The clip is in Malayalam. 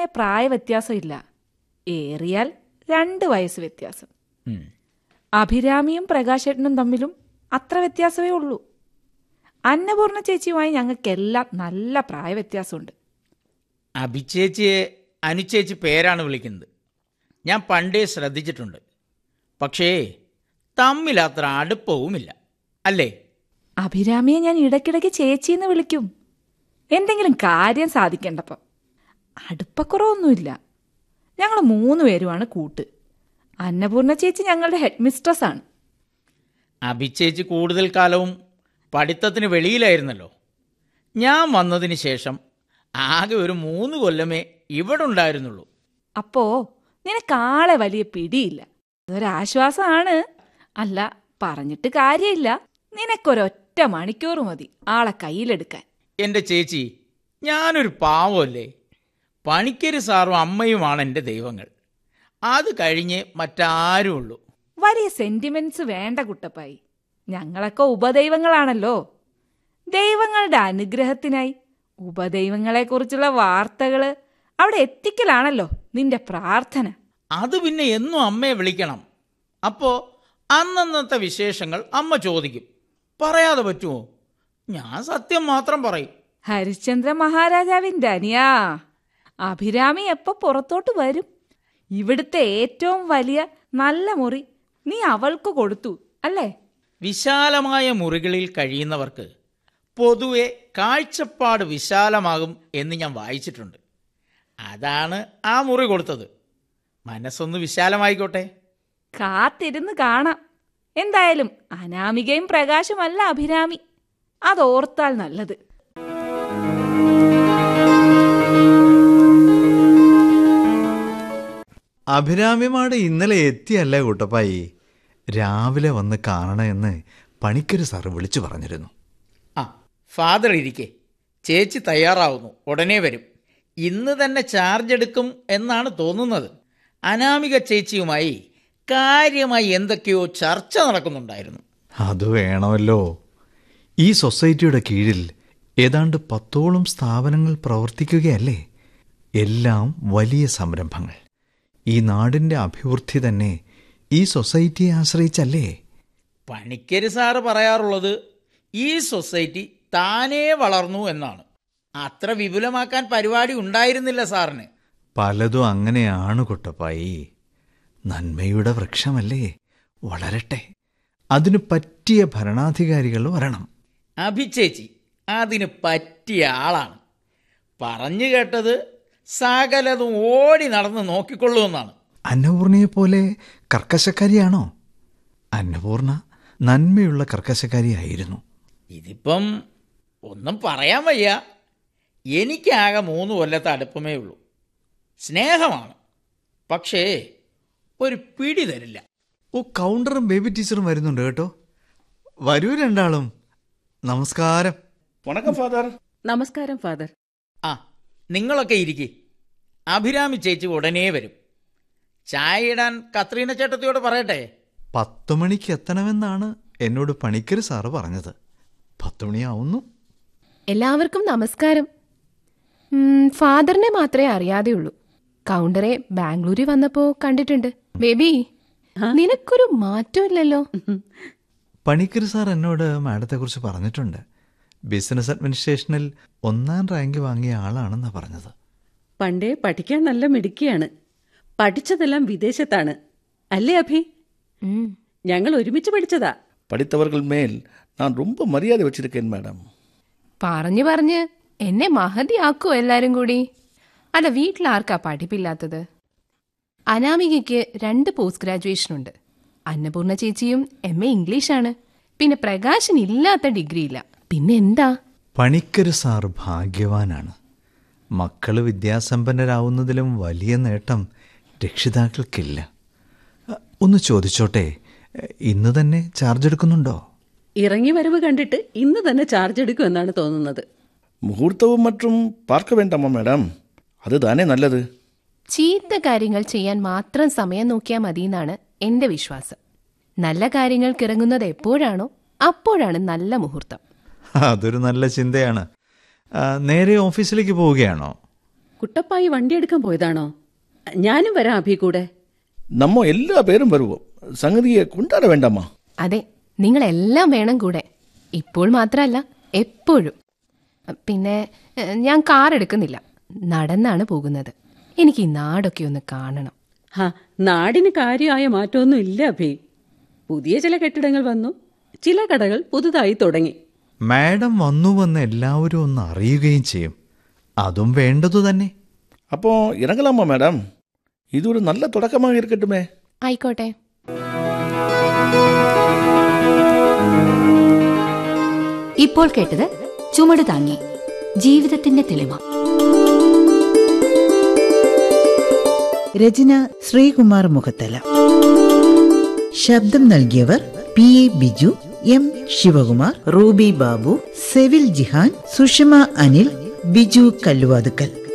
പ്രായ വ്യത്യാസമില്ല ഏറിയാൽ രണ്ട് വയസ്സ് വ്യത്യാസം ഉം. അഭിരാമിയും പ്രകാശേട്ടനും തമ്മിലും അത്ര വ്യത്യാസമേ ഉള്ളൂ അന്നപൂർണ ചേച്ചിയുമായി ഞങ്ങൾക്കെല്ലാം നല്ല പ്രായ വ്യത്യാസമുണ്ട് അഭിചേച്ചിയെ അനുചേച്ചി പേരാണ് വിളിക്കുന്നത് ഞാൻ പണ്ടേ ശ്രദ്ധിച്ചിട്ടുണ്ട് പക്ഷേ തമ്മിൽ അത്ര അടുപ്പവുമില്ല അല്ലേ അഭിരാമിയെ ഞാൻ ഇടയ്ക്കിടയ്ക്ക് ചേച്ചിന്ന് വിളിക്കും എന്തെങ്കിലും കാര്യം സാധിക്കേണ്ടപ്പം അടുപ്പക്കുറവൊന്നുമില്ല ഞങ്ങൾ മൂന്ന് പേരുമാണ് കൂട്ട് അന്നപൂർണ ചേച്ചി ഞങ്ങളുടെ ഹെഡ് മിസ്ട്രസ് ആണ് അഭിചേച്ചി കൂടുതൽ കാലവും പഠിത്തത്തിന് വെളിയിലായിരുന്നല്ലോ ഞാൻ വന്നതിന് ശേഷം ആകെ ഒരു മൂന്ന് കൊല്ലമേ ഇവിടെ ഉണ്ടായിരുന്നുള്ളൂ അപ്പോ നിനക്കാളെ വലിയ പിടിയില്ല അതൊരാശ്വാസമാണ് അല്ല പറഞ്ഞിട്ട് കാര്യമില്ല നിനക്കൊരൊറ്റ മണിക്കൂർ മതി ആളെ കയ്യിലെടുക്കാൻ എൻ്റെ ചേച്ചി ഞാനൊരു പാവമല്ലേ പണിക്കര് സാറും അമ്മയുമാണ് എൻ്റെ ദൈവങ്ങൾ അത് കഴിഞ്ഞ് മറ്റാരും ഉള്ളൂ വലിയ സെന്റിമെന്റ്സ് വേണ്ട കുട്ടപ്പായി ഞങ്ങളൊക്കെ ഉപദൈവങ്ങളാണല്ലോ ദൈവങ്ങളുടെ അനുഗ്രഹത്തിനായി ഉപദൈവങ്ങളെക്കുറിച്ചുള്ള വാർത്തകള് അവിടെ എത്തിക്കലാണല്ലോ നിന്റെ പ്രാർത്ഥന അത് പിന്നെ എന്നും അമ്മയെ വിളിക്കണം അപ്പോൾ അന്നന്നത്തെ വിശേഷങ്ങൾ അമ്മ ചോദിക്കും പറയാതെ പറ്റുമോ ഞാൻ സത്യം മാത്രം പറയും ഹരിശ്ചന്ദ്ര മഹാരാജാവിന്റെ അനിയാ അഭിരാമി എപ്പോ പുറത്തോട്ട് വരും ഇവിടുത്തെ ഏറ്റവും വലിയ നല്ല മുറി നീ അവൾക്ക് കൊടുത്തു അല്ലേ വിശാലമായ മുറികളിൽ കഴിയുന്നവർക്ക് പൊതുവെ കാഴ്ചപ്പാട് വിശാലമാകും എന്ന് ഞാൻ വായിച്ചിട്ടുണ്ട് അതാണ് ആ മുറി കൊടുത്തത് മനസ്സൊന്ന് വിശാലമായിക്കോട്ടെ കാത്തിരുന്ന് കാണാം എന്തായാലും അനാമികയും പ്രകാശമല്ല അഭിരാമി അതോർത്താൽ നല്ലത് അഭിരാമിമാട് ഇന്നലെ എത്തിയല്ലേ കുട്ടപ്പായി രാവിലെ വന്ന് കാണണമെന്ന് പണിക്കര് സാറ് വിളിച്ചു പറഞ്ഞിരുന്നു ആ ഫാദർ ഇരിക്കെ ചേച്ചി തയ്യാറാവുന്നു ഉടനെ വരും ഇന്ന് തന്നെ ചാർജ് എടുക്കും എന്നാണ് തോന്നുന്നത് അനാമിക ചേച്ചിയുമായി കാര്യമായി എന്തൊക്കെയോ ചർച്ച നടക്കുന്നുണ്ടായിരുന്നു അത് വേണമല്ലോ ഈ സൊസൈറ്റിയുടെ കീഴിൽ ഏതാണ്ട് പത്തോളം സ്ഥാപനങ്ങൾ പ്രവർത്തിക്കുകയല്ലേ എല്ലാം വലിയ സംരംഭങ്ങൾ ഈ നാടിൻ്റെ അഭിവൃദ്ധി തന്നെ ഈ സൊസൈറ്റിയെ ആശ്രയിച്ചല്ലേ പണിക്കര് സാറ് പറയാറുള്ളത് ഈ സൊസൈറ്റി താനേ വളർന്നു എന്നാണ് അത്ര വിപുലമാക്കാൻ പരിപാടി ഉണ്ടായിരുന്നില്ല സാറിന് പലതും അങ്ങനെയാണ് കുട്ടപ്പായി നന്മയുടെ വൃക്ഷമല്ലേ വളരട്ടെ അതിനു പറ്റിയ ഭരണാധികാരികൾ വരണം അഭിചേച്ചി അതിന് പറ്റിയ ആളാണ് പറഞ്ഞു കേട്ടത് സകലതും ഓടി നടന്ന് നോക്കിക്കൊള്ളുമെന്നാണ് അന്നപൂർണയെ പോലെ കർക്കശക്കാരിയാണോ അന്നപൂർണ നന്മയുള്ള കർക്കശക്കാരിയായിരുന്നു ഇതിപ്പം ഒന്നും പറയാൻ വയ്യ എനിക്കാകെ മൂന്ന് കൊല്ലത്തെ അടുപ്പമേ ഉള്ളൂ സ്നേഹമാണ് പക്ഷേ ഒരു പിടി തരില്ല ഓ കൗണ്ടറും ബേബി ടീച്ചറും വരുന്നുണ്ട് കേട്ടോ വരൂ രണ്ടാളും നമസ്കാരം വണക്കം ഫാദർ നമസ്കാരം ഫാദർ ആ നിങ്ങളൊക്കെ ഇരിക്കെ അഭിരാമി ചേച്ചി ഉടനെ വരും ചായ ഇടാൻ കത്രീന ചേട്ടത്തിയോട് പറയട്ടെ പത്തു മണിക്ക് എത്തണമെന്നാണ് എന്നോട് പണിക്കര് സാറ് പറഞ്ഞത് പത്തു മണിയാവുന്നു എല്ലാവർക്കും നമസ്കാരം ഉം, ഫാദറിനെ മാത്രമേ അറിയാതെയുള്ളൂ കൗണ്ടറെ ബാംഗ്ലൂരിൽ വന്നപ്പോ കണ്ടിട്ടുണ്ട് ബേബി നിനക്കൊരു മാറ്റമില്ലല്ലോ പണിക്കര് സാർ എന്നോട് മാഡത്തെക്കുറിച്ച് പറഞ്ഞിട്ടുണ്ട് ബിസിനസ് അഡ്മിനിസ്ട്രേഷനിൽ ഒന്നാം റാങ്ക് വാങ്ങിയ ആളാണെന്നാണ് പറഞ്ഞത് പണ്ടേ പഠിക്കാൻ നല്ല മിടുക്കിയാണ് പഠിച്ചതെല്ലാം വിദേശത്താണ് അല്ലേ അഭി ഉം. ഞങ്ങൾ ഒരുമിച്ച് പഠിച്ചതാ படித்தவர்கள் மேல் நான் ரொம்ப மரியாதை வச்சிருக்கேன் மேடம் പറഞ്ഞു പറഞ്ഞ് എന്നെ മഹതിയാക്കോ എല്ലാരും കൂടി അല്ല വീട്ടിലാർക്കാ പഠിപ്പില്ലാത്തത് അനാമികയ്ക്ക് രണ്ട് പോസ്റ്റ് ഗ്രാജുവേഷൻ ഉണ്ട് അന്നപൂർണ ചേച്ചിയും എം എ ഇംഗ്ലീഷാണ് പിന്നെ പ്രകാശൻ ഇല്ലാത്ത ഡിഗ്രി ഇല്ല പിന്നെ എന്താ പണിക്കര് സാർ ഭാഗ്യവാനാണ് മക്കള് വിദ്യാസമ്പന്നരാവുന്നതിലും വലിയ നേട്ടം രക്ഷിതാക്കൾക്കില്ല അ, ഒന്ന് ചോദിച്ചോട്ടെ ഇന്ന് തന്നെ ചാർജ് എടുക്കുന്നുണ്ടോ ഇറങ്ങി വരവ് കണ്ടിട്ട് ഇന്ന് തന്നെ ചാർജ് എടുക്കുമെന്നാണ് തോന്നുന്നത് முகூர்த்தவும் மற்றும் பார்க்க வேண்டாமா மேடம் அதுதானே நல்லது ചീത്ത കാര്യങ്ങൾ ചെയ്യാൻ മാത്രം സമയം നോക്കിയാൽ മതിയെന്നാണ് എന്റെ വിശ്വാസം നല്ല കാര്യങ്ങൾക്ക് ഇറങ്ങുന്നത് എപ്പോഴാണോ അപ്പോഴാണ് നല്ല മുഹൂർത്തം അതൊരു നല്ല ചിന്തയാണ് ആ, നേരെ ഓഫീസിലേക്ക് പോവുകയാണോ കുട്ടപ്പായി വണ്ടി എടുക്കാൻ പോയതാണോ ഞാനും വരാം അഭി കൂടെ നമ്മ എല്ലാ പേരും വരുവോ സംഗതിയെ കൊണ്ടാട വേണ്ടാമ അതെ നിങ്ങളെല്ലാം വേണം കൂടെ ഇപ്പോൾ മാത്രമല്ല എപ്പോഴും പിന്നെ ഏഹ്, ഞാൻ കാർ എടുക്കുന്നില്ല നടന്നാണ് പോകുന്നത് എനിക്ക് ഈ നാടൊക്കെ ഒന്ന് കാണണം ഹാ നാടിന് കാര്യമായ മാറ്റമൊന്നും ഇല്ല അഭി പുതിയ ചില കെട്ടിടങ്ങൾ വന്നു ചില കടകൾ പുതുതായി തുടങ്ങി മാഡം വന്നുവെന്ന് എല്ലാവരും ഒന്ന് അറിയുകയും ചെയ്യും അതും വേണ്ടതു തന്നെ അപ്പോ ഇറങ്ങലാമോ മാഡം ഇതൊരു നല്ല തുടക്കமாக ഇരിക്കട്ടുമേ ആയിക്കോട്ടെ ഇപ്പോൾ കേട്ടത് ചുമട് താങ്ങി ജീവിതത്തിന്റെ തെളിമ രചന ശ്രീകുമാർ മുഖത്തല ശബ്ദം നൽകിയവർ P A Biju M Sivakumar Ruby Babu Sevil Jihan Sushama Anil Biju Kalluvathukkal